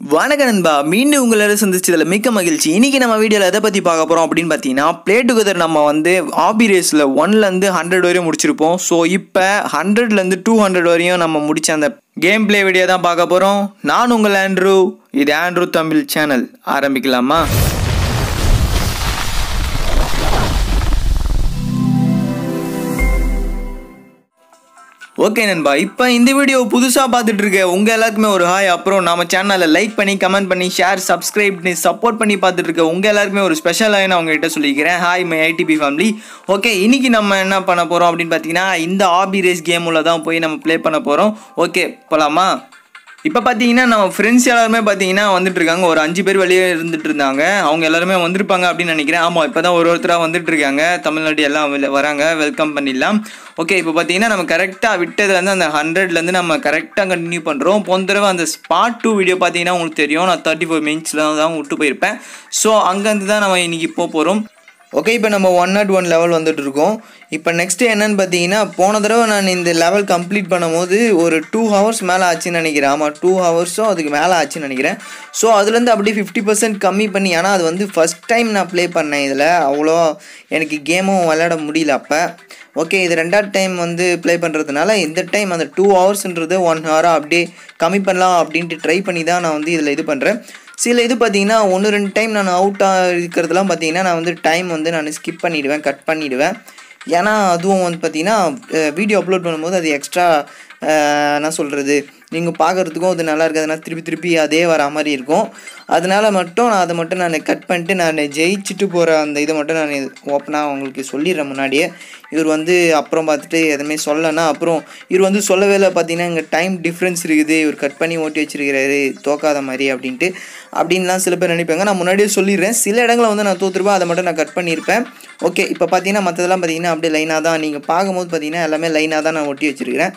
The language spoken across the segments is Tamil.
வணக்க நண்பா மீண்டும் உங்களை சந்திச்சதில் மிக்க மகிழ்ச்சி இன்னைக்கு நம்ம வீடியோவில் எதை பற்றி பார்க்க போகிறோம் அப்படின்னு பார்த்தீங்கன்னா ப்ளே டுகெதர் நம்ம வந்து ஆபி ரேஸில் ஒன்லேருந்து ஹண்ட்ரட் வரையும் முடிச்சிருப்போம் ஸோ இப்போ ஹண்ட்ரட்லேருந்து டூ ஹண்ட்ரட் வரையும் நம்ம முடிச்ச அந்த கேம் ப்ளே வீடியோ தான் பார்க்க போகிறோம் நான் உங்கள் ஆண்ட்ரூ இது ஆண்ட்ரூ தமிழ் சேனல் ஆரம்பிக்கலாமா ஓகே நண்பா இப்போ இந்த வீடியோ புதுசாக பார்த்துட்டு இருக்க உங்கள் எல்லாருக்குமே ஒரு ஹாய் அப்புறம் நம்ம சேனலை லைக் பண்ணி கமெண்ட் பண்ணி ஷேர் சப்ஸ்கிரைப் பண்ணி சப்போர்ட் பண்ணி பார்த்துட்டு இருக்க உங்கள் எல்லாருக்குமே ஒரு ஸ்பெஷல் ஹாய் நான் உங்ககிட்ட சொல்லிக்கிறேன் hi my IDB family okay இன்னைக்கு நம்ம என்ன பண்ண போகிறோம் அப்படின்னு பார்த்தீங்கன்னா இந்த ஆபி ரேஸ் கேம் உள்ள தான் போய் நம்ம ப்ளே பண்ண போகிறோம் ஓகே போகலாமா இப்போ பார்த்தீங்கன்னா நம்ம ஃப்ரெண்ட்ஸ் எல்லாருமே பார்த்தீங்கன்னா வந்துட்டு இருக்காங்க ஒரு அஞ்சு பேர் வெளியே இருந்துட்டு இருந்தாங்க அவங்க எல்லாருமே வந்திருப்பாங்க அப்படின்னு நினைக்கிறேன் ஆமாம் இப்போ தான் ஒரு ஒருத்தராக வந்துட்டு இருக்காங்க தமிழ்நாடு எல்லாம் வெளில வராங்க வெல்கம் பண்ணிடலாம் ஓகே இப்போ பார்த்தீங்கன்னா நம்ம கரெக்டாக விட்டதுலேருந்து அந்த ஹண்ட்ரட்லேருந்து நம்ம கரெக்டாக கண்டினியூ பண்ணுறோம் போன தடவை அந்த ஸ்பாட் டூ வீடியோ பார்த்தீங்கன்னா உங்களுக்கு தெரியும் நான் தேர்ட்டி ஃபோர் மினிட்ஸில் தான் விட்டு போயிருப்பேன் ஸோ அங்கேருந்து தான் நம்ம இன்னைக்கு போக போகிறோம் ஓகே இப்போ நம்ம ஒன் நாட் ஒன் லெவல் வந்துட்டு இருக்கோம் இப்போ நெக்ஸ்ட் என்னன்னு பார்த்தீங்கன்னா போன தடவை நான் இந்த லெவல் கம்ப்ளீட் பண்ணும்போது ஒரு டூ ஹவர்ஸ் மேலே ஆச்சுன்னு நினைக்கிறேன் ஆமாம் டூ ஹவர்ஸும் அதுக்கு மேலே ஆச்சுன்னு நினைக்கிறேன் ஸோ அதுலேருந்து அப்படியே ஃபிஃப்டி பர்சன்ட் கம்மி பண்ணி ஆனால் அது வந்து ஃபஸ்ட் டைம் நான் ப்ளே பண்ணேன் இதில் அவ்வளோ எனக்கு கேமும் விளையாட முடியல அப்போ ஓகே இது ரெண்டாவது டைம் வந்து ப்ளே பண்ணுறதுனால இந்த டைம் அந்த டூ ஹவர்ஸ்ன்றது ஒன் ஹவராக அப்படியே கம்மி பண்ணலாம் அப்படின்ட்டு ட்ரை பண்ணி தான் நான் வந்து இதில் இது பண்ணுறேன் சில இது பார்த்தீங்கன்னா ஒன்று ரெண்டு டைம் நான் அவுட்டாக இருக்கிறதுலாம் பார்த்தீங்கன்னா நான் வந்து டைம் வந்து நான் ஸ்கிப் பண்ணிவிடுவேன் கட் பண்ணிவிடுவேன் ஏன்னா அதுவும் வந்து பார்த்தீங்கன்னா வீடியோ அப்லோட் பண்ணும்போது அது எக்ஸ்ட்ரா என்ன சொல்கிறது நீங்கள் பார்க்குறதுக்கும் அது நல்லா இருக்காதுன்னா திருப்பி திருப்பி அதே வர மாதிரி இருக்கும் அதனால மட்டும் நான் அதை மட்டும் நான் கட் பண்ணிட்டு நான் ஜெயிச்சுட்டு போகிற அந்த இதை மட்டும் நான் ஓப்பனாக உங்களுக்கு சொல்லிடுறேன் முன்னாடியே இவர் வந்து அப்புறம் பார்த்துட்டு எதுவுமே சொல்லனா அப்புறம் இவர் வந்து சொல்லவே இல்லை பார்த்தீங்கன்னா இங்கே டைம் டிஃப்ரென்ஸ் இருக்குது இவர் கட் பண்ணி ஓட்டி வச்சிருக்கிறாரு தோக்காத மாதிரி அப்படின்ட்டு அப்படின்லாம் சில பேர் நினைப்பாங்க நான் முன்னாடியே சொல்லிடுறேன் சில இடங்களை வந்து நான் தோற்றுருப்பேன் அதை மட்டும் நான் கட் பண்ணியிருப்பேன் ஓகே இப்போ பார்த்தீங்கன்னா மற்றதெல்லாம் பார்த்தீங்கன்னா அப்படியே லைனாக தான் நீங்கள் பார்க்கும்போது பார்த்தீங்கன்னா எல்லாமே லைனாக தான் நான் ஒட்டி வச்சுருக்கிறேன்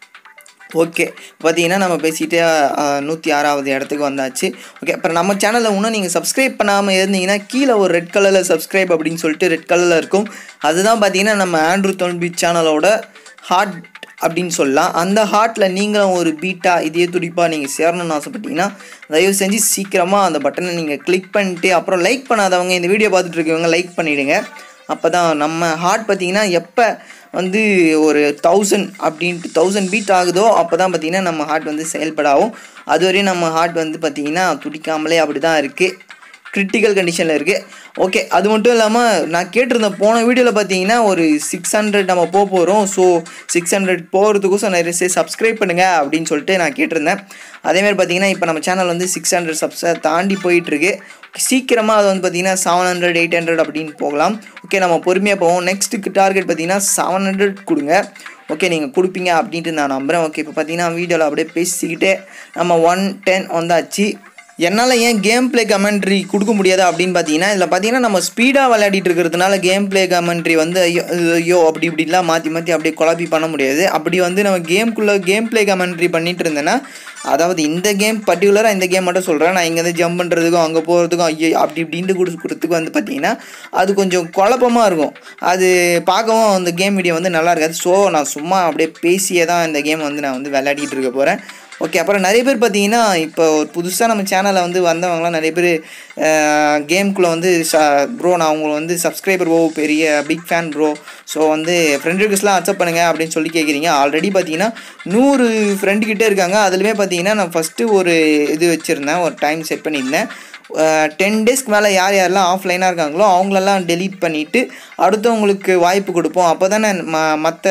ஓகே பார்த்தீங்கன்னா நம்ம பேசிகிட்டே நூற்றி ஆறாவது இடத்துக்கு வந்தாச்சு ஓகே அப்புறம் நம்ம சேனலில் இன்னும் நீங்கள் சப்ஸ்கிரைப் பண்ணாமல் இருந்தீங்கன்னா கீழே ஒரு ரெட் கலரில் சப்ஸ்கிரைப் அப்படின்னு சொல்லிட்டு ரெட் கலரில் இருக்கும் அதுதான் பார்த்தீங்கன்னா நம்ம ஆண்ட்ரூ தொல்பி சேனலோட ஹார்ட் அப்படின்னு சொல்லலாம் அந்த ஹார்ட்டில் நீங்களும் ஒரு பீட்டா இதே துடிப்பாக நீங்கள் சேரணும்னு ஆசைப்பட்டீங்கன்னா தயவு செஞ்சு சீக்கிரமாக அந்த பட்டனை நீங்கள் கிளிக் பண்ணிட்டு அப்புறம் லைக் பண்ணாதவங்க இந்த வீடியோ பார்த்துட்டு இருக்கவங்க லைக் பண்ணிவிடுங்க அப்போ தான் நம்ம ஹார்ட் பார்த்தீங்கன்னா எப்போ வந்து ஒரு தௌசண்ட் அப்படின்ட்டு தௌசண்ட் பீட் ஆகுதோ அப்போ தான் பார்த்திங்கன்னா நம்ம ஹார்ட் வந்து செயல்படாகும் அதுவரையும் நம்ம ஹார்ட் வந்து பார்த்திங்கன்னா துடிக்காமலே அப்படி தான் இருக்குது கிரிட்டிக்கல் கண்டிஷனில் இருக்குது ஓகே அது மட்டும் இல்லாமல் நான் கேட்டிருந்தேன் போன வீடியோவில் பார்த்தீங்கன்னா ஒரு சிக்ஸ் ஹண்ட்ரட் நம்ம போக போகிறோம் ஸோ சிக்ஸ் ஹண்ட்ரட் போகிறதுக்கோசம் நிறைய சே சப்ஸ்கிரைப் பண்ணுங்கள் அப்படின்னு சொல்லிட்டு நான் கேட்டிருந்தேன் அதேமாதிரி பார்த்தீங்கன்னா இப்போ நம்ம சேனல் வந்து சிக்ஸ் ஹண்ட்ரட் சப்ஸை தாண்டி போயிட்டுருக்கு சீக்கிரமாக அது வந்து பார்த்திங்கன்னா செவன் ஹண்ட்ரட் எயிட் ஹண்ட்ரட் அப்படின்னு போகலாம் ஓகே நம்ம பொறுமையாக போவோம் நெக்ஸ்ட்டுக்கு டார்கெட் பார்த்தீங்கன்னா செவன் ஹண்ட்ரட் கொடுங்க ஓகே நீங்கள் கொடுப்பீங்க அப்படின்ட்டு நான் நம்புகிறேன் ஓகே இப்போ பார்த்தீங்கன்னா வீடியோவில் அப்படியே பேசிக்கிட்டே நம்ம ஒன் டென் வந்தாச்சு என்னால் ஏன் கேம் ப்ளே கமெண்ட்ரி கொடுக்க முடியாது அப்படின்னு பார்த்தீங்கன்னா இதில் பார்த்தீங்கன்னா நம்ம ஸ்பீடாக விளையாடிட்டு இருக்கிறதுனால கேம் ப்ளே கமெண்ட்ரி வந்து ஐயோ ஐயோ அப்படி இப்படிலாம் மாற்றி மாற்றி அப்படியே குழப்பி பண்ண முடியாது அப்படி வந்து நம்ம கேம்குள்ளே கேம் ப்ளே கமெண்ட்ரி பண்ணிட்டு இருந்தேன்னா அதாவது இந்த கேம் பர்டிகுலராக இந்த கேம் மட்டும் சொல்கிறேன் நான் இங்கேருந்து ஜம்ப் பண்ணுறதுக்கும் அங்கே போகிறதுக்கும் ஐயோ அப்படி இப்படின்ட்டு கொடுக்குறதுக்கு வந்து பார்த்தீங்கன்னா அது கொஞ்சம் குழப்பமாக இருக்கும் அது பார்க்கவும் அந்த கேம் வீடியோ வந்து நல்லா இருக்காது ஸோ நான் சும்மா அப்படியே பேசியே தான் இந்த கேம் வந்து நான் வந்து விளையாடிட்டு இருக்க போகிறேன் ஓகே அப்புறம் நிறைய பேர் பார்த்தீங்கன்னா இப்போ ஒரு புதுசாக நம்ம சேனலில் வந்து வந்தவங்களாம் நிறைய பேர் கேம்குள்ளே வந்து ப்ரோ நான் அவங்களை வந்து சப்ஸ்கிரைபர் ப்ரோ பெரிய பிக் ஃபேன் ப்ரோ ஸோ வந்து ஃப்ரெண்ட் ரிக்வஸ்ட்லாம் அக்செப்ட் பண்ணுங்கள் அப்படின்னு சொல்லி கேட்குறீங்க ஆல்ரெடி பார்த்தீங்கன்னா நூறு ஃப்ரெண்டு கிட்டே இருக்காங்க அதுலேயுமே பார்த்தீங்கன்னா நான் ஃபஸ்ட்டு ஒரு இது வச்சுருந்தேன் ஒரு டைம் செட் பண்ணியிருந்தேன் டென் டேஸ்க்கு மேலே யார் யாரெல்லாம் ஆஃப்லைனாக இருக்காங்களோ அவங்களெல்லாம் டெலீட் பண்ணிவிட்டு அடுத்தவங்களுக்கு வாய்ப்பு கொடுப்போம் அப்போ தானே ம மற்ற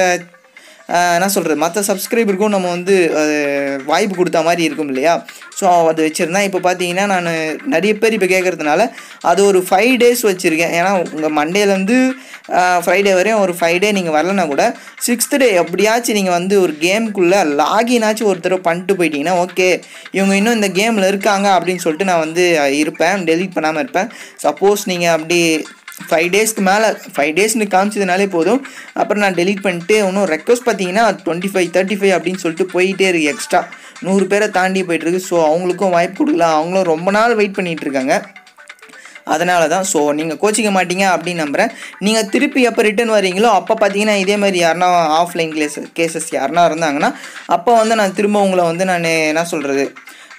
என்ன சொல்கிறது மற்ற சப்ஸ்கிரைபருக்கும் நம்ம வந்து வாய்ப்பு கொடுத்த மாதிரி இருக்கும் இல்லையா ஸோ அது வச்சுருந்தேன் இப்போ பார்த்தீங்கன்னா நான் நிறைய பேர் இப்போ கேட்குறதுனால அது ஒரு ஃபைவ் டேஸ் வச்சுருக்கேன் ஏன்னா உங்கள் மண்டேலேருந்து ஃப்ரைடே வரையும் ஒரு ஃபைவ் டே நீங்கள் வரலனா கூட சிக்ஸ்த் டே எப்படியாச்சும் நீங்கள் வந்து ஒரு கேமுக்குள்ளே லாகினாச்சும் ஒரு தடவை பண்ணிட்டு போயிட்டீங்கன்னா ஓகே இவங்க இன்னும் இந்த கேமில் இருக்காங்க அப்படின்னு சொல்லிட்டு நான் வந்து இருப்பேன் டெலீட் பண்ணாமல் இருப்பேன் சப்போஸ் நீங்கள் அப்படி ஃபைவ் டேஸ்க்கு மேலே ஃபைவ் டேஸ்னு காமிச்சதுனாலே போதும் அப்புறம் நான் டெலீட் பண்ணிட்டு இன்னும் ரெக்வஸ்ட் பார்த்தீங்கன்னா டுவெண்ட்டி ஃபைவ் தேர்ட்டி ஃபைவ் அப்படின்னு சொல்லிட்டு போயிட்டே இருக்குது எக்ஸ்ட்ரா நூறு பேரை தாண்டி போயிட்டுருக்கு ஸோ அவங்களுக்கும் வாய்ப்பு கொடுக்கலாம் அவங்களும் ரொம்ப நாள் வெயிட் பண்ணிகிட்டு இருக்காங்க அதனால தான் ஸோ நீங்கள் கோச்சிக்க மாட்டீங்க அப்படின்னு நம்புகிறேன் நீங்கள் திருப்பி எப்போ ரிட்டர்ன் வரீங்களோ அப்போ பார்த்தீங்கன்னா இதே மாதிரி யாருனா ஆஃப்லைன் கேஸ் கேசஸ் யாருனா இருந்தாங்கன்னா அப்போ வந்து நான் திரும்ப உங்களை வந்து நான் என்ன சொல்கிறது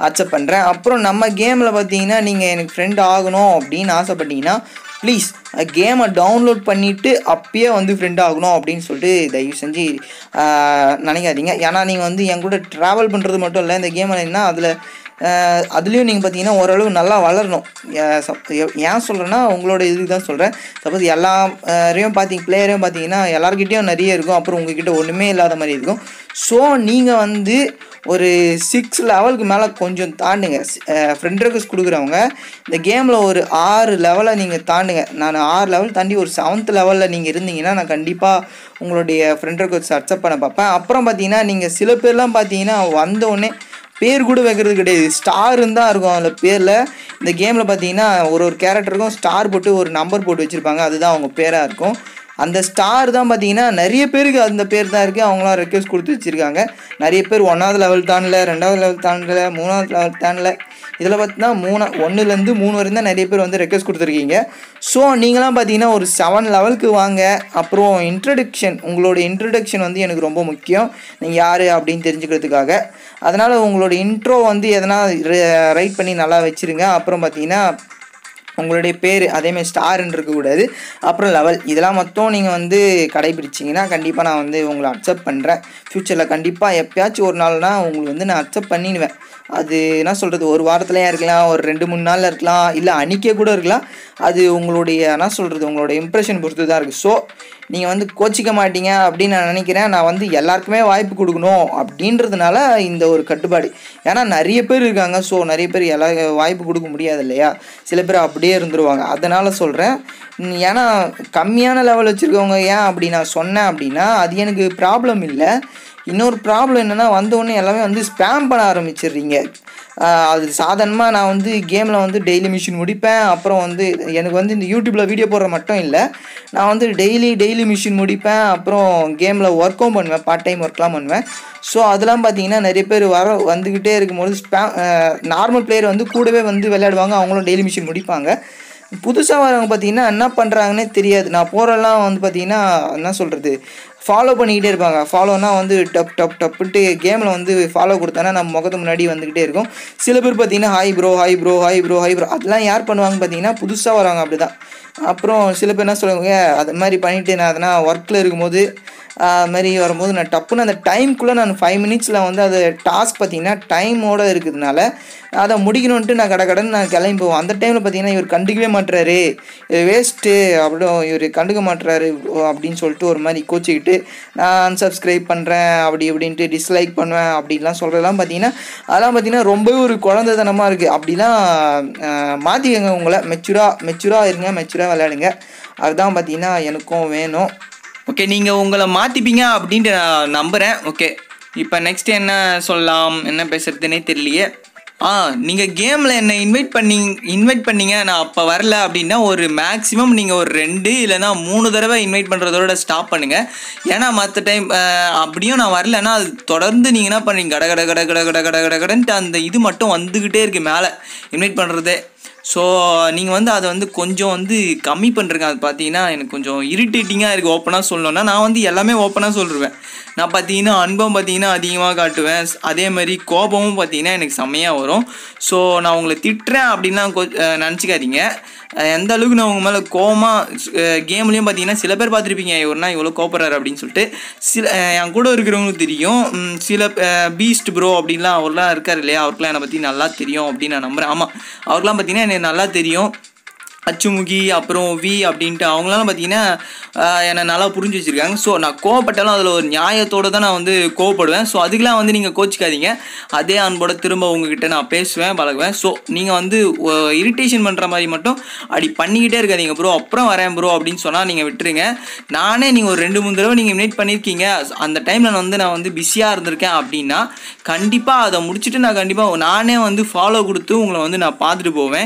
அக்செப்ட் பண்ணுறேன் அப்புறம் நம்ம கேமில் பார்த்தீங்கன்னா நீங்கள் எனக்கு ஃப்ரெண்ட் ஆகணும் அப்படின்னு ஆசைப்பட்டீங்கன்னா ப்ளீஸ் கேமை டவுன்லோட் பண்ணிவிட்டு அப்பயே வந்து ஃப்ரெண்ட் ஆகணும் அப்படின்னு சொல்லிட்டு தயவு செஞ்சு ஆஹ், நினைக்காதீங்க ஏன்னா நீங்கள் வந்து என் கூட ட்ராவல் பண்ணுறது மட்டும் இல்லை இந்த கேமில் என்ன அதில் அதுலேயும் நீங்கள் பார்த்தீங்கன்னா ஓரளவு நல்லா வளரணும் ஏ- சப்- ஏ- ஏன் சொல்கிறேன்னா உங்களோட இதுக்கு தான் சொல்கிறேன் சப்போஸ் எல்லாரையும் பார்த்தீங்க பிளேயரையும் பார்த்தீங்கன்னா எல்லாருக்கிட்டேயும் நிறைய இருக்கும் அப்புறம் உங்ககிட்ட ஒன்றுமே இல்லாத மாதிரி இருக்கும் ஸோ நீங்கள் வந்து ஒரு சிக்ஸ் லெவலுக்கு மேலே கொஞ்சம் தாண்டுங்க ஃப்ரெண்ட் ரெக்வஸ்ட் கொடுக்குறவங்க இந்த கேமில் ஒரு ஆறு லெவலை நீங்கள் தாண்டுங்க நான் ஆறு லெவல் தாண்டி ஒரு செவன்த் லெவலில் நீங்கள் இருந்தீங்கன்னா நான் கண்டிப்பாக உங்களுடைய ஃப்ரெண்ட் ரெக்வஸ்ட் அக்செப்ட் பண்ண பார்ப்பேன் அப்புறம் பார்த்தீங்கன்னா நீங்கள் சில பேர்லாம் பார்த்தீங்கன்னா வந்த உடனே பேர் கூட வைக்கிறது கிடையாது ஸ்டாருன்னு தான் இருக்கும் அதில் பேரில் இந்த கேமில் பார்த்தீங்கன்னா ஒரு ஒரு கேரக்டருக்கும் ஸ்டார் போட்டு ஒரு நம்பர் போட்டு வச்சுருப்பாங்க அதுதான் அவங்க பேராக இருக்கும் அந்த ஸ்டார் தான் பார்த்தீங்கன்னா நிறைய பேருக்கு அந்த பேர் தான் இருக்குது அவங்களாம் ரெக்வஸ்ட் கொடுத்து வச்சுருக்காங்க நிறைய பேர் ஒன்றாவது லெவல் தாண்டல ரெண்டாவது லெவல் தாண்டல மூணாவது லெவல் தாண்டல இதில் பார்த்தீங்கன்னா மூணு ஒன்றுலேருந்து மூணு வரைக்கும் தான் நிறைய பேர் வந்து ரெக்வஸ்ட் கொடுத்துருக்கீங்க ஸோ நீங்களாம் பார்த்தீங்கன்னா ஒரு செவன் லெவலுக்கு வாங்க அப்புறம் இன்ட்ரடக்ஷன் உங்களோட இன்ட்ரடக்ஷன் வந்து எனக்கு ரொம்ப முக்கியம் நீங்கள் யார் அப்படின்னு தெரிஞ்சுக்கிறதுக்காக அதனால் உங்களோட இன்ட்ரோ வந்து எதனா ரைட் பண்ணி நல்லா வச்சுருங்க அப்புறம் பார்த்தீங்கன்னா உங்களுடைய பேர் அதேமாதிரி ஸ்டார்ன்னு இருக்கக்கூடாது அப்புறம் லெவல் இதெல்லாம் மொத்தம் நீங்கள் வந்து கடைபிடிச்சிங்கன்னா கண்டிப்பாக நான் வந்து உங்களை அக்செப்ட் பண்ணுறேன் ஃப்யூச்சரில் கண்டிப்பாக எப்பயாச்சும் ஒரு நாள்னா உங்களுக்கு வந்து நான் அக்செப்ட் பண்ணிடுவேன் அது என்ன சொல்கிறது ஒரு வாரத்துலையா இருக்கலாம் ஒரு ரெண்டு மூணு நாளில் இருக்கலாம் இல்லை அன்றைக்கே கூட இருக்கலாம் அது உங்களுடைய என்ன சொல்கிறது உங்களோட இம்ப்ரெஷன் பொறுத்து தான் இருக்குது ஸோ நீங்கள் வந்து கோச்சிக்க மாட்டீங்க அப்படின்னு நான் நினைக்கிறேன் நான் வந்து எல்லாருக்குமே வாய்ப்பு கொடுக்கணும் அப்படின்றதுனால இந்த ஒரு கட்டுப்பாடு ஏன்னா நிறைய பேர் இருக்காங்க ஸோ நிறைய பேர் எல்லா வாய்ப்பு கொடுக்க முடியாது இல்லையா சில பேர் அப்படியே இருந்துருவாங்க அதனால் சொல்கிறேன் ஏன்னா கம்மியான லெவல் வச்சுருக்கவங்க ஏன் அப்படி நான் சொன்னேன் அப்படின்னா அது எனக்கு ப்ராப்ளம் இல்லை இன்னொரு ப்ராப்ளம் என்னென்னா வந்தோடனே எல்லாமே வந்து ஸ்பேம் பண்ண ஆரம்பிச்சிடுறீங்க ஆஹ் அது சாதாரணமாக நான் வந்து கேமில் வந்து டெய்லி மிஷின் முடிப்பேன் அப்புறம் வந்து எனக்கு வந்து இந்த யூடியூப்பில் வீடியோ போடுற மட்டும் இல்லை நான் வந்து டெய்லி டெய்லி மிஷின் முடிப்பேன் அப்புறம் கேமில் ஒர்க்கும் பண்ணுவேன் பார்ட் டைம் ஒர்க்லாம் பண்ணுவேன் ஸோ அதெல்லாம் பார்த்தீங்கன்னா நிறைய பேர் வர வந்துக்கிட்டே இருக்கும்போது ஸ்பேம் நார்மல் பிளேயர் வந்து கூடவே வந்து விளையாடுவாங்க அவங்களும் டெய்லி மிஷின் முடிப்பாங்க புதுசாக வரவங்க பார்த்தீங்கன்னா என்ன பண்ணுறாங்கன்னே தெரியாது நான் போகிறெல்லாம் வந்து பார்த்தீங்கன்னா என்ன சொல்கிறது ஃபாலோ பண்ணிக்கிட்டே இருப்பாங்க ஃபாலோனா வந்து டப் டப் டப்புன்ட்டு கேமில் வந்து ஃபாலோ கொடுத்தானா நம்ம முகத்து முன்னாடி வந்துக்கிட்டே இருக்கும் சில பேர் பார்த்தீங்கன்னா hi bro hi bro hi bro hi bro அதெல்லாம் யார் பண்ணுவாங்க பார்த்தீங்கன்னா புதுசாக வராங்க அப்படி தான் அப்புறம் சில பேர் என்ன சொல்லுவாங்க அது மாதிரி பண்ணிவிட்டு நான் அதனா ஒர்க்கில் இருக்கும்போது அது மாதிரி வரும்போது நான் டப்புன்னு அந்த டைம்குள்ளே நான் ஃபைவ் மினிட்ஸில் வந்து அது டாஸ்க் பார்த்தீங்கன்னா டைமோட இருக்கிறதுனால அதை முடிக்கணுன்ட்டு நான் கடை கடன் நான் கிளம்பி போவேன் அந்த டைமில் பார்த்தீங்கன்னா இவர் கண்டுக்கவே மாட்டுறாரு இது வேஸ்ட்டு அப்படியும் இவர் கண்டுக்க மாட்டுறாரு அப்படின்னு சொல்லிட்டு ஒரு மாதிரி கோச்சிக்கிட்டு நான் unsubscribe பண்ணுறேன் அப்படி இப்படின்ட்டு டிஸ்லைக் பண்ணுவேன் அப்படின்லாம் சொல்கிறதெல்லாம் பார்த்தீங்கன்னா அதெல்லாம் பார்த்தீங்கன்னா ரொம்பவே ஒரு குழந்தைத்தனமாக இருக்குது அப்படிலாம் அஹ், மாற்றிக்கங்க உங்களை மெச்சூராக மெச்சூராக இருங்க மெச்சூராக விளையாடுங்க அதுதான் பார்த்தீங்கன்னா எனக்கும் வேணும் ஓகே நீங்கள் உங்களை மாற்றிப்பீங்க அப்படின்ட்டு நான் நம்புகிறேன் ஓகே இப்போ நெக்ஸ்ட் என்ன சொல்லலாம் என்ன பேசுறதுனே தெரியலையே ஆ நீங்கள் கேமில் என்னை இன்வைட் பண்ணி இன்வைட் பண்ணீங்க நான் அப்போ வரல அப்படின்னா ஒரு மேக்ஸிமம் நீங்கள் ஒரு ரெண்டு இல்லைன்னா மூணு தடவை இன்வைட் பண்ணுறதோட ஸ்டாப் பண்ணுங்கள் ஏன்னா மற்ற டைம் அப்படியும் நான் வரலன்னா அது தொடர்ந்து நீங்கள் என்ன பண்ணுறீங்க கட கட கட கட கட கட கட கடன்ட்டு அந்த இது மட்டும் வந்துக்கிட்டே இருக்குது மேலே இன்வைட் பண்ணுறதே ஸோ நீங்கள் வந்து அதை வந்து கொஞ்சம் வந்து கம்மி பண்ணுறீங்க அது பார்த்தீங்கன்னா எனக்கு கொஞ்சம் இரிட்டேட்டிங்காக இருக்குது ஓப்பனாக சொல்லணும்னா நான் வந்து எல்லாமே ஓப்பனாக சொல்லிடுவேன் நான் பார்த்தீங்கன்னா அன்பம் பார்த்தீங்கன்னா அதிகமாக காட்டுவேன் அதே மாதிரி கோபமும் பார்த்தீங்கன்னா எனக்கு செம்மையாக வரும் ஸோ நான் உங்களை திட்டுறேன் அப்படின்லாம் கொ நினச்சிக்காதீங்க எந்த அளவுக்கு நான் உங்கள் மேலே கோவமாக கேம்லேயும் பார்த்தீங்கன்னா சில பேர் பார்த்துருப்பீங்க இவர்னா இவ்வளோ கோபப்படுறாரு அப்படின்னு சொல்லிட்டு சில அஹ், என் கூட இருக்கிறவங்களுக்கு தெரியும் ம், சில பீஸ்ட் ப்ரோ அப்படின்லாம் அவர்லாம் இருக்கார் இல்லையா அவருக்குலாம் என்னை பற்றி நல்லா தெரியும் அப்படின்னு நான் நம்புகிறேன் ஆமாம் அவருக்குலாம் பார்த்தீங்கன்னா எனக்கு நல்லா தெரியும் அச்சுமுகி அப்புறம் வி அப்படின்ட்டு அவங்களாம் பார்த்தீங்கன்னா ஆஹ், என்னை நல்லா புரிஞ்சு வச்சுருக்காங்க ஸோ நான் கோவப்பட்டாலும் அதில் ஒரு நியாயத்தோடு தான் நான் வந்து கோவப்படுவேன் ஸோ அதுக்கெலாம் வந்து நீங்கள் கோச்சிக்காதீங்க அதே அன்போட திரும்ப உங்ககிட்ட நான் பேசுவேன் பழகுவேன் ஸோ நீங்கள் வந்து இரிட்டேஷன் பண்ணுற மாதிரி மட்டும் அப்படி பண்ணிக்கிட்டே இருக்காதீங்க ப்ரோ அப்புறம் வரேன் ப்ரோ அப்படின்னு சொன்னால் நீங்கள் விட்டுருங்க நானே நீங்கள் ஒரு ரெண்டு மூணு தடவை நீங்கள் இன்வைட் பண்ணியிருக்கீங்க அந்த டைமில் நான் வந்து நான் வந்து பிஸியாக இருந்திருக்கேன் அப்படின்னா கண்டிப்பாக அதை முடிச்சுட்டு நான் கண்டிப்பாக நானே வந்து ஃபாலோ கொடுத்து உங்களை வந்து நான் பார்த்துட்டு போவேன்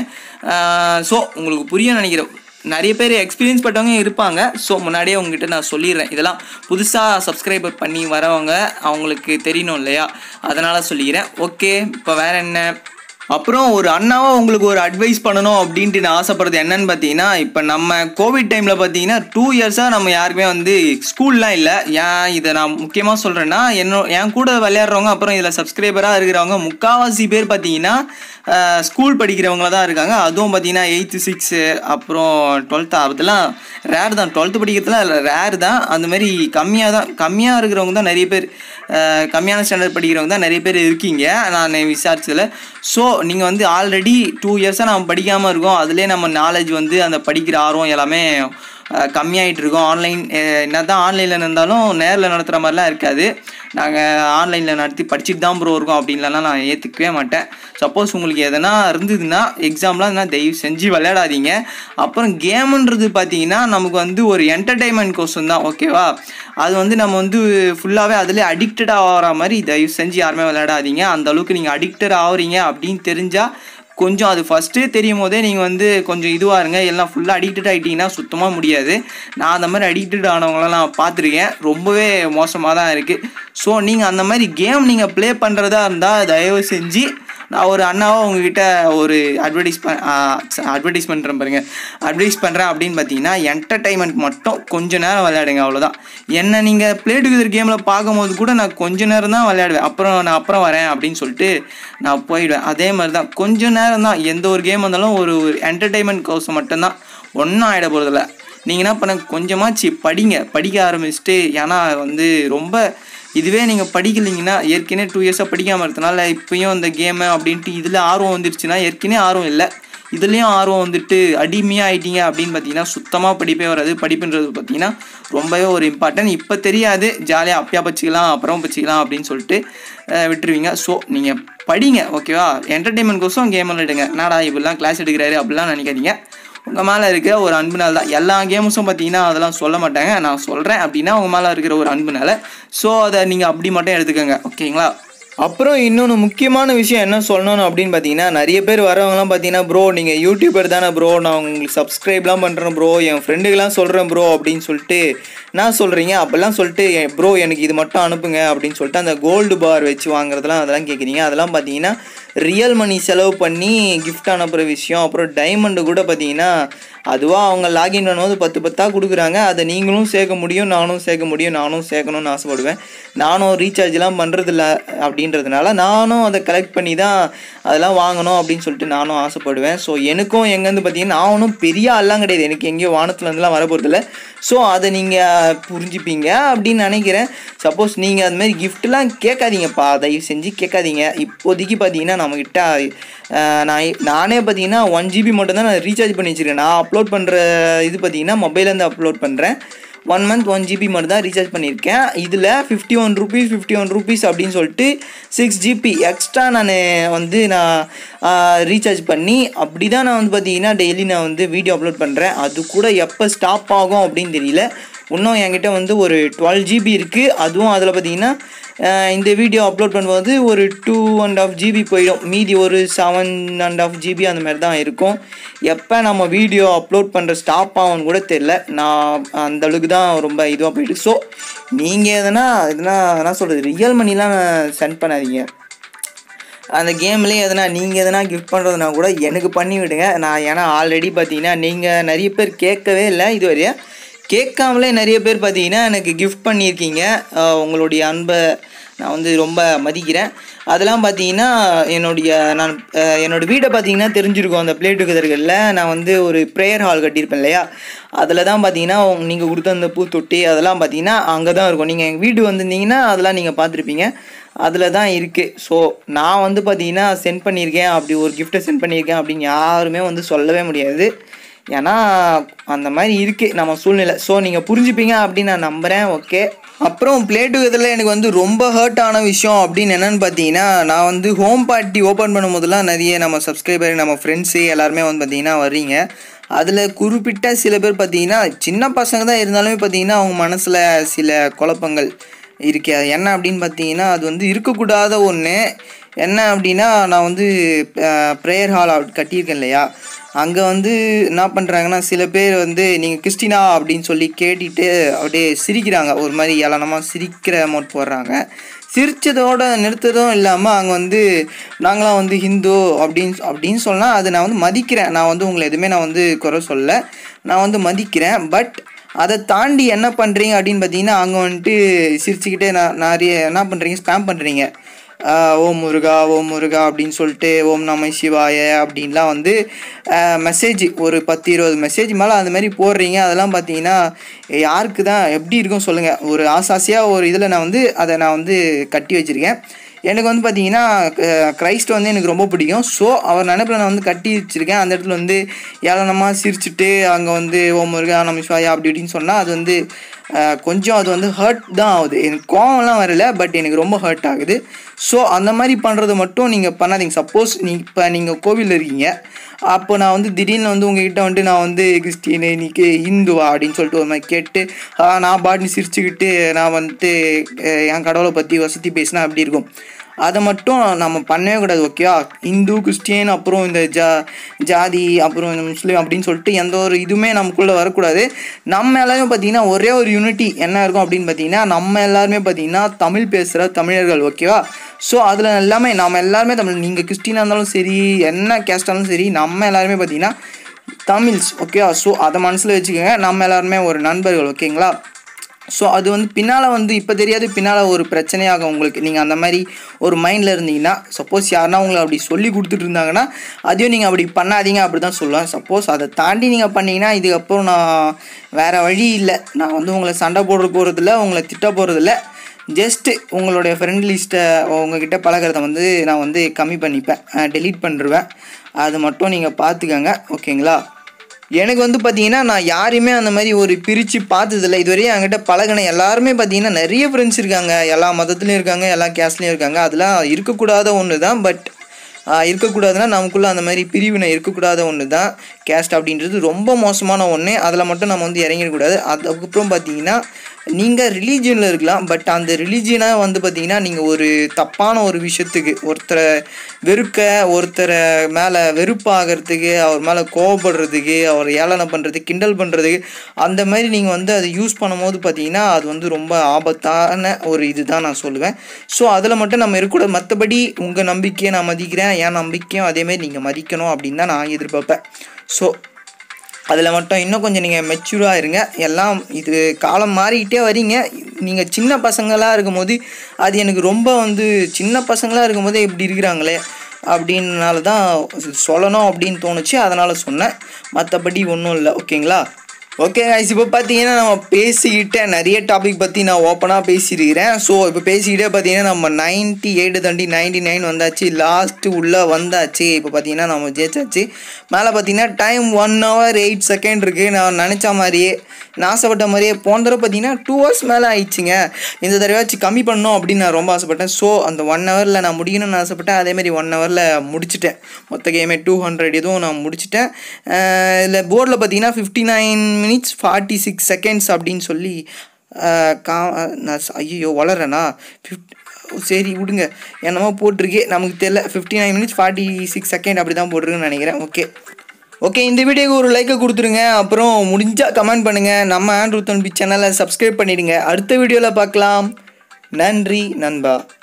ஸோ உங்களுக்கு புரிய நினைக்கிறேன் நிறைய பேர் எக்ஸ்பீரியன்ஸ் பட்டவங்க இருப்பாங்க ஸோ முன்னாடியே உங்ககிட்ட நான் சொல்லிடுறேன் இதெல்லாம் புதுசாக சப்ஸ்கிரைபர் பண்ணி வரவங்க அவங்களுக்கு தெரியணும் இல்லையா அதனால் சொல்லிக்கிறேன் ஓகே இப்போ வேறு என்ன அப்புறம் ஒரு அண்ணாவா உங்களுக்கு ஒரு அட்வைஸ் பண்ணணும் அப்படின்ட்டு நான் ஆசைப்படுறது என்னன்னு பார்த்தீங்கன்னா இப்போ நம்ம கோவிட் டைமில் பார்த்தீங்கன்னா டூ இயர்ஸாக நம்ம யாருக்குமே வந்து ஸ்கூல்லாம் இல்லை ஏன் இதை நான் முக்கியமாக சொல்கிறேன்னா என்னோ என் கூட விளையாடுறவங்க அப்புறம் இதில் சப்ஸ்கிரைபராக இருக்கிறவங்க முக்கால்வாசி பேர் பார்த்தீங்கன்னா ஸ்கூல் படிக்கிறவங்கள தான் இருக்காங்க அதுவும் பார்த்தீங்கன்னா எயித்து சிக்ஸு அப்புறம் டுவெல்த்து அதெல்லாம் ரேர் தான் டுவெல்த்து படிக்கிறதுலாம் ரேர் தான் அந்த மாதிரி கம்மியாக தான் கம்மியாக இருக்கிறவங்க தான் நிறைய பேர் அஹ், கம்மியான ஸ்டாண்டர்ட் படிக்கிறவங்க தான் நிறைய பேர் இருக்கீங்க நான் விசாரிச்சதில் ஸோ நீங்கள் வந்து ஆல்ரெடி டூ இயர்ஸாக நம்ம படிக்காமல் இருக்கோம் அதுலேயே நம்ம நாலேஜ் வந்து அந்த படிக்கிற ஆர்வம் எல்லாமே அஹ், கம்மியாயிட்டு இருக்கோம் ஆன்லைன் என்ன தான் ஆன்லைனில் இருந்தாலும் நேரில் நடத்துகிற மாதிரிலாம் இருக்காது நாங்கள் ஆன்லைனில் நடத்தி படிச்சுட்டு தான் ப்ரோ இருக்கோம் அப்படின்லாம் நான் ஏற்றுக்கவே மாட்டேன் சப்போஸ் உங்களுக்கு எதனா இருந்ததுன்னா எக்ஸாம்லாம் இருந்தால் தயவு செஞ்சு விளையாடாதீங்க அப்புறம் கேமுன்றது பார்த்தீங்கன்னா நமக்கு வந்து ஒரு என்டர்டைன்மெண்ட் கோர்ஸ் தான் ஓகேவா அது வந்து நம்ம வந்து ஃபுல்லாகவே அதில் அடிக்டடாக ஆகிற மாதிரி தயவு செஞ்சு யாருமே விளையாடாதீங்க அந்த அளவுக்கு நீங்கள் அடிக்டட் ஆகுறீங்க அப்படின்னு தெரிஞ்சால் கொஞ்சம் அது ஃபஸ்ட்டு தெரியும் போதே நீங்கள் வந்து கொஞ்சம் இதுவாக இருங்க எல்லாம் ஃபுல்லாக அடிக்டட் ஆகிட்டீங்கன்னா சுத்தமாக முடியாது நான் அந்த மாதிரி அடிக்டட் ஆனவங்களெல்லாம் பார்த்துருக்கேன் ரொம்பவே மோசமாக தான் இருக்குது ஸோ நீங்கள் அந்த மாதிரி கேம் நீங்கள் ப்ளே பண்ணுறதா இருந்தால் தயவு செஞ்சு நான் ஒரு அண்ணாவா உங்ககிட்ட ஒரு அட்வர்டைஸ் ப அட்வர்டைஸ் பண்ணுறேன் பாருங்க அட்வைஸ் பண்ணுறேன் அப்படின்னு பார்த்தீங்கன்னா என்டர்டைன்மெண்ட் மட்டும் கொஞ்ச நேரம் விளையாடுங்க அவ்வளோதான் என்ன நீங்கள் ப்ளே டுகெதர் கேமில் பார்க்கும்போது கூட நான் கொஞ்ச நேரம் தான் விளையாடுவேன் அப்புறம் நான் அப்புறம் வரேன் அப்படின்னு சொல்லிட்டு நான் போயிடுவேன் அதே மாதிரி தான் கொஞ்ச நேரம் தான் எந்த ஒரு கேம் வந்தாலும் ஒரு ஒரு என்டர்டைன்மெண்ட் கோர்ஸ் மட்டும்தான் ஒன்றும் ஆகிட போகிறதில்ல நீங்கள் என்ன பண்ண கொஞ்சமாச்சு படிங்க படிக்க ஆரம்பிச்சுட்டு ஏன்னா வந்து ரொம்ப இதுவே நீங்கள் படிக்கலைங்கன்னா ஏற்கனவே டூ இயர்ஸாக படிக்காமல் இருக்கிறதுனால இப்பயும் இந்த கேமு அப்படின்ட்டு இதில் ஆர்வம் வந்துருச்சுன்னா ஏற்கனவே ஆர்வம் இல்லை இதுலேயும் ஆர்வம் வந்துட்டு அடிமையாக ஆயிட்டீங்க அப்படின்னு பார்த்தீங்கன்னா சுத்தமாக படிப்பே வராது படிப்புன்றது பார்த்தீங்கன்னா ரொம்பவே ஒரு இம்பார்ட்டன்ட் இப்போ தெரியாது ஜாலியாக அப்பயா பச்சிக்கலாம் அப்புறம் பச்சிக்கலாம் அப்படின்னு சொல்லிட்டு அஹ், விட்டுருவீங்க ஸோ நீங்கள் படிங்க ஓகேவா என்டர்டெயின்மெண்ட் கோசம் கேம் விளையாடுங்க என்னடா இப்படிலாம் கிளாஸ் எடுக்கிறாரு அப்படிலாம் நினைக்காதீங்க உங்கள் மேலே இருக்கிற ஒரு அன்புனால தான் எல்லா கேம்ஸும் பார்த்தீங்கன்னா அதெல்லாம் சொல்ல மாட்டாங்க நான் சொல்கிறேன் அப்படின்னா உங்கள் மேலே இருக்கிற ஒரு அன்புனால ஸோ அதை நீங்கள் அப்படி மட்டும் எடுத்துக்கோங்க ஓகேங்களா அப்புறம் இன்னொன்று முக்கியமான விஷயம் என்ன சொல்லணும் அப்படின்னு பார்த்தீங்கன்னா நிறைய பேர் வரவங்கலாம் பார்த்தீங்கன்னா ப்ரோ நீங்கள் யூடியூபர் தானே ப்ரோ நான் உங்களுக்கு சப்ஸ்கிரைப்லாம் பண்ணுறேன் ப்ரோ என் ஃப்ரெண்டுக்கெலாம் சொல்கிறேன் ப்ரோ அப்படின்னு சொல்லிட்டு நான் சொல்கிறீங்க அப்போல்லாம் சொல்லிட்டு ப்ரோ எனக்கு இது மட்டும் அனுப்புங்க அப்படின்னு சொல்லிட்டு அந்த கோல்டு பார் வச்சு வாங்குறதெல்லாம் அதெல்லாம் கேட்குறீங்க அதெல்லாம் பார்த்தீங்கன்னா ரியல் மணி செலவு பண்ணி gift அனுப்புகிற விஷயம் அப்புறம் டைமண்டு கூட பார்த்தீங்கன்னா அதுவாக அவங்க லாகின் பண்ணும்போது பத்து பத்தாக கொடுக்குறாங்க அதை நீங்களும் சேர்க்க முடியும் நானும் சேர்க்க முடியும் நானும் சேர்க்கணும்னு ஆசைப்படுவேன் நானும் ரீசார்ஜ்லாம் பண்ணுறதில்ல அப்படின்றதுனால நானும் அதை கலெக்ட் பண்ணி தான் அதெல்லாம் வாங்கணும் அப்படின்னு சொல்லிட்டு நானும் ஆசைப்படுவேன் ஸோ எனக்கும் எங்கேருந்து பார்த்தீங்கன்னா நான் ஒன்றும் பெரிய ஆள்லாம் கிடையாது எனக்கு எங்கேயோ வானத்துலேருந்துலாம் வர போகிறதில்ல ஸோ அதை நீங்கள் புரிஞ்சுப்பீங்க அப்படின்னு நினைக்கிறேன் சப்போஸ் நீங்கள் அது மாதிரி கிஃப்ட்லாம் கேட்காதீங்கப்பா தயவு செஞ்சு கேட்காதீங்க இப்போதைக்கு பார்த்தீங்கன்னா நம்மக்கிட்ட அஹ், நான் நானே பார்த்தீங்கன்னா ஒன் ஜிபி மட்டும் தான் நான் ரீசார்ஜ் பண்ணி வச்சுருக்கேன் நான் அப்லோட் பண்ணுற இது பார்த்தீங்கன்னா மொபைல்லேருந்து அப்லோட் பண்ணுறேன் ஒன் மந்த் ஒன் ஜிபி மட்டும் தான் ரீசார்ஜ் பண்ணியிருக்கேன் இதில் fifty one rupees fifty one rupees அப்படின்னு சொல்லிட்டு சிக்ஸ் ஜிபி எக்ஸ்ட்ரா நான் வந்து நான் ரீசார்ஜ் பண்ணி அப்படி தான் நான் வந்து பார்த்தீங்கன்னா டெய்லி நான் வந்து வீடியோ அப்லோட் பண்ணுறேன் அது கூட எப்போ ஸ்டாப் ஆகும் அப்படின்னு தெரியல இன்னும் என்கிட்ட வந்து ஒரு டுவெல் ஜிபி இருக்குது அதுவும் அதில் பார்த்தீங்கன்னா அஹ், இந்த வீடியோ அப்லோட் பண்ணும்போது ஒரு டூ அண்ட் ஆஃப் ஜிபி போயிடும் மீதி ஒரு செவன் அண்ட் ஆஃப் ஜிபி அந்த மாதிரி தான் இருக்கும் எப்போ நம்ம வீடியோ அப்லோட் பண்ணுற ஸ்டாப் ஆகும்னு கூட தெரில நான் அந்த அளவுக்கு தான் ரொம்ப இதுவாக போயிட்டு ஸோ நீங்கள் எதனா எதனா என்ன சொல்கிறது ரியல் மணிலாம் சென்ட் பண்ணாதீங்க அந்த கேம்லேயே எதனா நீங்கள் எதனா கிஃப்ட் பண்ணுறதுனா கூட எனக்கு பண்ணி விடுங்க நான் ஏன்னா ஆல்ரெடி பார்த்தீங்கன்னா நீங்கள் நிறைய பேர் கேட்கவே இல்லை இதுவரையா கேட்காமலே நிறைய பேர் பார்த்தீங்கன்னா எனக்கு கிஃப்ட் பண்ணியிருக்கீங்க அஹ் உங்களுடைய அன்பை நான் வந்து ரொம்ப மதிக்கிறேன் அதெல்லாம் பார்த்தீங்கன்னா என்னுடைய நான் அஹ் என்னோட வீடை பார்த்தீங்கன்னா தெரிஞ்சிருக்கும் அந்த பிளே டுகெதர்களில் நான் வந்து ஒரு ப்ரேயர் ஹால் கட்டியிருப்பேன் இல்லையா அதில் தான் பார்த்தீங்கன்னா நீங்கள் கொடுத்த அந்த பூத்தொட்டி அதெல்லாம் பார்த்தீங்கன்னா அங்கே தான் இருக்கும் நீங்கள் எங்கள் வீடு வந்திருந்தீங்கன்னா அதெல்லாம் நீங்கள் பார்த்துருப்பீங்க அதில் தான் இருக்குது ஸோ நான் வந்து பார்த்தீங்கன்னா சென்ட் பண்ணியிருக்கேன் அப்படி ஒரு கிஃப்ட்டை சென்ட் பண்ணியிருக்கேன் அப்படின்னு யாருமே வந்து சொல்லவே முடியாது ஏன்னா அந்த மாதிரி இருக்குது நம்ம சூழ்நிலை ஸோ நீங்கள் புரிஞ்சுப்பீங்க அப்படின்னு நான் நம்புகிறேன் ஓகே அப்புறம் ப்ளே டுகெதரில் எனக்கு வந்து ரொம்ப ஹர்ட் ஆன விஷயம் அப்படின்னு என்னென்னு பார்த்தீங்கன்னா நான் வந்து ஹோம் பார்ட்டி ஓப்பன் பண்ணும்போதெல்லாம் நிறைய நம்ம சப்ஸ்கிரைபர் நம்ம ஃப்ரெண்ட்ஸு எல்லாருமே வந்து பார்த்தீங்கன்னா வர்றீங்க அதில் குறிப்பிட்ட சில பேர் பார்த்தீங்கன்னா சின்ன பசங்க தான் இருந்தாலுமே பார்த்தீங்கன்னா அவங்க மனசில் சில குழப்பங்கள் இருக்கு அது என்ன அப்படின்னு பார்த்தீங்கன்னா அது வந்து இருக்கக்கூடாத ஒன்று என்ன அப்படின்னா நான் வந்து ப்ரேயர் ஹால் கட்டியிருக்கேன் இல்லையா அங்கே வந்து என்ன பண்ணுறாங்கன்னா சில பேர் வந்து நீங்கள் கிறிஸ்டினா அப்படின்னு சொல்லி கேட்டுட்டு அப்படியே சிரிக்கிறாங்க ஒரு மாதிரி ஏளனமாக சிரிக்கிற அமௌண்ட் போடுறாங்க சிரிச்சதோட நிறுத்ததும் இல்லாமல் அங்கே வந்து நாங்களாம் வந்து ஹிந்து அப்படின்னு அப்படின்னு சொன்னால் அது நான் வந்து மதிக்கிறேன் நான் வந்து உங்களை எதுவுமே நான் வந்து குறை சொல்ல நான் வந்து மதிக்கிறேன் பட் அதை தாண்டி என்ன பண்ணுறீங்க அப்படின்னு பார்த்தீங்கன்னா அங்கே வந்துட்டு சிரிச்சுக்கிட்டே நான் நிறைய என்ன பண்ணுறீங்க ஸ்பேம் பண்ணுறீங்க ஓம் முருகா ஓம் முருகா அப்படின்னு சொல்லிட்டு ஓம் நம சிவாய அப்படின்லாம் வந்து மெசேஜ் ஒரு பத்து இருபது மெசேஜ் மேலே அந்த மாதிரி போடுறீங்க அதெல்லாம் பார்த்தீங்கன்னா யாருக்கு தான் எப்படி இருக்கும் சொல்லுங்கள் ஒரு ஆசாசியாக ஒரு இதில் நான் வந்து அதை நான் வந்து கட்டி வச்சுருக்கேன் எனக்கு வந்து பார்த்தீங்கன்னா கிரைஸ்ட் வந்து எனக்கு ரொம்ப பிடிக்கும் ஸோ அவர் நினைப்பில் நான் வந்து கட்டி வச்சுருக்கேன் அந்த இடத்துல வந்து ஏளனமாக சிரிச்சுட்டு அங்கே வந்து ஓம் முருகா நம்ம சிவாயா அப்படி இப்படின்னு சொன்னால் அது வந்து அஹ், கொஞ்சம் அது வந்து ஹர்ட் தான் ஆகுது எனக்கு கோவம்லாம் வரல பட் எனக்கு ரொம்ப ஹர்ட் ஆகுது ஸோ அந்த மாதிரி பண்ணுறது மட்டும் நீங்கள் பண்ணாதீங்க சப்போஸ் நீ இப்போ நீங்கள் கோவிலில் இருக்கீங்க அப்போ நான் வந்து திடீர்னு வந்து உங்ககிட்ட வந்துட்டு நான் வந்து கிறிஸ்டின் இன்னைக்கு இந்துவா அப்படின்னு சொல்லிட்டு ஒரு மாதிரி கேட்டு ஆ, நான் பாட்டுன்னு சிரிச்சுக்கிட்டு நான் வந்துட்டு அஹ், என் கடவுளை பற்றி வசதி பேசினா அப்படி இருக்கும் அதை மட்டும் நம்ம பண்ணவே கூடாது ஓகேவா இந்து கிறிஸ்டியன் அப்புறம் இந்த ஜா ஜாதி அப்புறம் இந்த முஸ்லீம் அப்படின்னு சொல்லிட்டு எந்த ஒரு இதுவுமே நமக்குள்ளே வரக்கூடாது நம்ம எல்லாருமே பார்த்தீங்கன்னா ஒரே ஒரு யூனிட்டி என்ன இருக்கும் அப்படின்னு பார்த்தீங்கன்னா நம்ம எல்லாருமே பார்த்தீங்கன்னா தமிழ் பேசுகிற தமிழர்கள் ஓகேவா ஸோ அதில் எல்லாமே நம்ம எல்லாருமே தமிழ் நீங்கள் கிறிஸ்டினாக இருந்தாலும் சரி என்ன கேஸ்டாக இருந்தாலும் சரி நம்ம எல்லாருமே பார்த்தீங்கன்னா தமிழ்ஸ் ஓகேவா ஸோ அதை மனசில் வச்சுக்கோங்க நம்ம எல்லாருமே ஒரு நண்பர்கள் ஓகேங்களா ஸோ அது வந்து பின்னால் வந்து இப்போ தெரியாது பின்னால் ஒரு பிரச்சனையாகும் உங்களுக்கு நீங்கள் அந்த மாதிரி ஒரு மைண்டில் இருந்தீங்கன்னா சப்போஸ் யாருன்னா உங்களை அப்படி சொல்லி கொடுத்துட்டு இருந்தாங்கன்னா அதையும் நீங்கள் அப்படி பண்ணாதீங்க அப்படி தான் சொல்லுவேன் சப்போஸ் அதை தாண்டி நீங்கள் பண்ணீங்கன்னா இதுக்கப்புறம் நான் வேறு வழி இல்லை நான் வந்து உங்களை சண்டை போடுற போகிறதில்ல உங்களை திட்ட போகிறதில்ல ஜஸ்ட்டு உங்களுடைய ஃப்ரெண்ட் லிஸ்ட்டை உங்ககிட்ட பழகிறத வந்து நான் வந்து கம்மி பண்ணிப்பேன் டெலீட் பண்ணிடுவேன் அது மட்டும் நீங்கள் பார்த்துக்கங்க ஓகேங்களா எனக்கு வந்து பார்த்தீங்கன்னா நான் யாரையுமே அந்த மாதிரி ஒரு பிரித்து பார்த்ததில்ல இதுவரையும் என்கிட்ட பழகின எல்லாருமே பார்த்தீங்கன்னா நிறைய ஃப்ரெண்ட்ஸ் இருக்காங்க எல்லா மதத்துலேயும் இருக்காங்க எல்லா கேஸ்ட்லேயும் இருக்காங்க அதெல்லாம் இருக்கக்கூடாத ஒன்று தான் பட் இருக்கக்கூடாதுன்னா நமக்குள்ளே அந்த மாதிரி பிரிவினை இருக்கக்கூடாத ஒன்று தான் கேஸ்ட் அப்படின்றது ரொம்ப மோசமான ஒன்று அதில் மட்டும் நம்ம வந்து இறங்கிடக்கூடாது அதுக்கப்புறம் பார்த்தீங்கன்னா நீங்கள் ரிலீஜியனில் இருக்கலாம் பட் அந்த ரிலீஜியனாக வந்து பார்த்தீங்கன்னா நீங்கள் ஒரு தப்பான ஒரு விஷயத்துக்கு ஒருத்தரை வெறுக்க ஒருத்தரை மேலே வெறுப்பாகிறதுக்கு அவர் மேலே கோவப்படுறதுக்கு அவர் ஏளனம் பண்ணுறதுக்கு கிண்டல் பண்ணுறதுக்கு அந்த மாதிரி நீங்கள் வந்து அதை யூஸ் பண்ணும்போது பார்த்தீங்கன்னா அது வந்து ரொம்ப ஆபத்தான ஒரு இதுதான் நான் சொல்லுவேன் ஸோ அதில் மட்டும் நம்ம இருக்கக்கூடாது மற்றபடி உங்கள் நம்பிக்கையை நான் மதிக்கிறேன் என் நம்பிக்கையும் அதேமாரி நீங்கள் மதிக்கணும் அப்படின்னு தான் நான் எதிர்பார்ப்பேன் ஸோ அதில் மட்டும் இன்னும் கொஞ்சம் நீங்கள் மெச்சூராக இருங்க எல்லாம் இது காலம் மாறிக்கிட்டே வரீங்க நீங்கள் சின்ன பசங்களாக இருக்கும்போது அது எனக்கு ரொம்ப வந்து சின்ன பசங்களாக இருக்கும்போதே இப்படி இருக்கிறாங்களே அப்படின்னால தான் சொல்லணும் அப்படின்னு தோணுச்சு அதனால் சொன்னேன் மற்றபடி ஒன்றும் இல்லை ஓகேங்களா ஓகே guys இப்போ பார்த்தீங்கன்னா நம்ம பேசிக்கிட்ட நிறைய டாபிக் பற்றி நான் ஓப்பனாக பேசியிருக்கிறேன் ஸோ இப்போ பேசிக்கிட்டே பார்த்தீங்கன்னா நம்ம நைன்ட்டி எயிட்டு தாண்டி நைன்டி நைன் வந்தாச்சு லாஸ்ட்டு உள்ளே வந்தாச்சு இப்போ பார்த்தீங்கன்னா நம்ம ஜெயிச்சாச்சு மேலே பார்த்தீங்கன்னா time one hour eight second இருக்குது நான் நினச்ச மாதிரியே நான் ஆசைப்பட்ட மாதிரியே போன தடவை பார்த்தீங்கன்னா டூ ஹவர்ஸ் மேலே ஆயிடுச்சுங்க இந்த தடவையாச்சும் கம்மி பண்ணணும் அப்படின்னு நான் ரொம்ப ஆசைப்பட்டேன் ஸோ அந்த ஒன் ஹவரில் நான் முடிக்கணும்னு ஆசைப்பட்டேன் அதேமாதிரி ஒன் ஹவரில் முடிச்சிட்டேன் மொத்த கேமே டூ ஹண்ட்ரட் இதுவும் நான் முடிச்சிட்டேன் இதில் போர்டில் பார்த்தீங்கன்னா fifty nine minutes forty six seconds அப்படின்னு சொல்லி அஹ், கா நான் ஐயோ வளரேனா ஃபிஃப்ட் சரி விடுங்க என்னமோ போட்டிருக்கு நமக்கு தெரியல fifty nine minutes forty six second அப்படி தான் போட்டிருக்குன்னு நினைக்கிறேன் ஓகே ஓகே இந்த வீடியோக்கு ஒரு லைக்கை கொடுத்துருங்க அப்புறம் முடிஞ்சால் கமெண்ட் பண்ணுங்கள் நம்ம ஆண்ட்ரூ தன்பி சேனலை சப்ஸ்கிரைப் பண்ணிடுங்க அடுத்த வீடியோவில் பார்க்கலாம் நன்றி நண்பா